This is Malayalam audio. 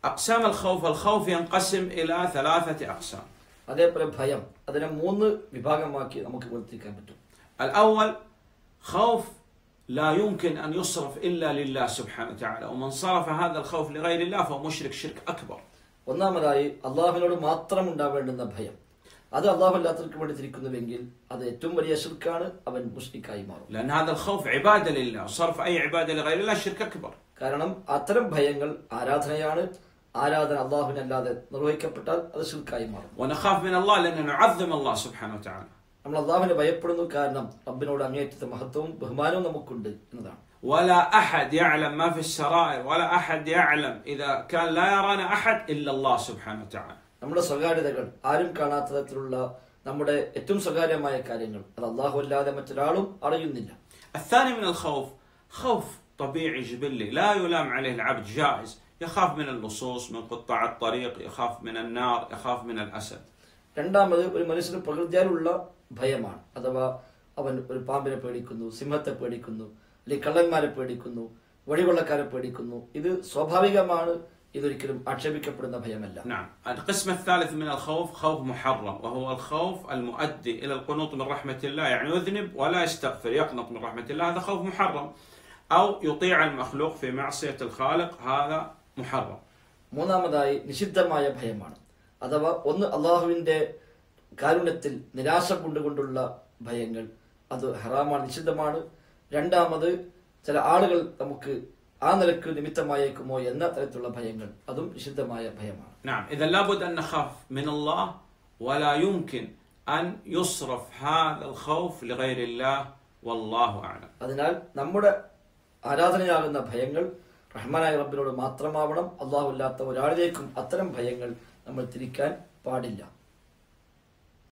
أقسام الخوف الخوف ينقسم إلى ثلاثة أقسام അതേപോലെ ഭയം അതിനെ മൂന്ന് വിഭാഗമാക്കി നമുക്ക് വേർതിരിക്കാൻ പറ്റും الأول خوف لا يمكن أن يصرف إلا لله سبحانه وتعالى ومن صرف هذا الخوف لغير الله فهو مشرك شرك أكبر ഒന്നാമതായി അള്ളാഹുവിനോട് മാത്രം ഉണ്ടാവേണ്ടുന്ന ഭയം അത് അള്ളാഹു അല്ലാത്തവർക്ക് വേണ്ടി തിരിക്കുന്നുവെങ്കിൽ അത് ഏറ്റവും വലിയ ശിർക്കാണ് അവൻ മുഷ്രിക്കായി മാറും لأن هذا الخوف عبادة لله وصرف أي عبادة لغير الله شرك أكبر കാരണം അത്തരം ഭയങ്ങൾ ആരാധനയാണ് ആരാധന അള്ളാഹുവിനല്ലാതെ നിർവഹിക്കപ്പെട്ടാൽ അത് ശിർക്കായി മാറും ونخاف من الله لأن نعظم الله سبحانه وتعالى നമ്മൾ അള്ളാഹുവിനെ ഭയപ്പെടുന്നു കാരണം റബ്ബിനോട് അങ്ങേറ്റത്തെ മഹത്വവും ബഹുമാനവും നമുക്കുണ്ട് എന്നതാണ് ولا أحد يعلم ما في السرائر ولا أحد يعلم إذا كان لا يرانا أحد إلا الله سبحانه وتعالى നമ്മുടെ സ്വകാര്യതകൾ ആരും കാണാത്ത തരത്തിലുള്ള നമ്മുടെ ഏറ്റവും സ്വകാര്യമായ കാര്യങ്ങൾ അത് അള്ളാഹു അല്ലാതെ മറ്റൊരാളും അറിയുന്നില്ല الثاني من الخوف خوف طبيعي جبلي لا يلام عليه العبد جائز يخاف من اللصوص من قطاع الطريق يخاف من النار يخاف من الأسد രണ്ടാമത് ഒരു മനുഷ്യന് പ്രകൃതിയാലുള്ള ഭയമാണ് അഥവാ അവൻ ഒരു പാമ്പിനെ പേടിക്കുന്നു സിംഹത്തെ പേടിക്കുന്നു അല്ലെങ്കിൽ കള്ളന്മാരെ പേടിക്കുന്നു വഴികൊള്ളക്കാരെ പേടിക്കുന്നു ഇത് സ്വാഭാവികമാണ് ഇതൊരിക്കലും ആക്ഷേപിക്കപ്പെടുന്ന ഭയമല്ല نعم القسم الثالث من الخوف خوف محرم وهو الخوف المؤدي إلى القنوط من رحمة الله يعني يذنب ولا يستغفر يقنط من رحمة الله هذا خوف محرم أو يطيع المخلوق في معصية الخالق هذا محرم മൂന്നാമതായി നിഷിദ്ധമായ ഭയമാണ് അഥവാ ഒന്ന് അള്ളാഹുവിന്റെ കാരുണ്യത്തിൽ നിരാശ കൊണ്ടുകൊണ്ടുള്ള ഭയങ്ങൾ അത് ഹറാമാണ് നിഷിദ്ധമാണ് രണ്ടാമത് ചില ആളുകൾ നമുക്ക് ആ നിലക്ക് നിമിത്തമായേക്കുമോ എന്ന തരത്തിലുള്ള ഭയങ്ങൾ അതും നിഷിദ്ധമായ ഭയമാണ് نعم إذا لابد أن نخاف من الله ولا يمكن أن يصرف هذا الخوف لغير الله والله أعلم അതിനാൽ നമ്മുടെ ആരാധനയാകുന്ന ഭയങ്ങൾ റഹ്മാനായ റബ്ബിനോട് മാത്രമാവണം അള്ളാഹു അല്ലാത്ത ഒരാളിലേക്കും അത്തരം ഭയങ്ങൾ നമ്മൾ തിരിക്കാൻ പാടില്ല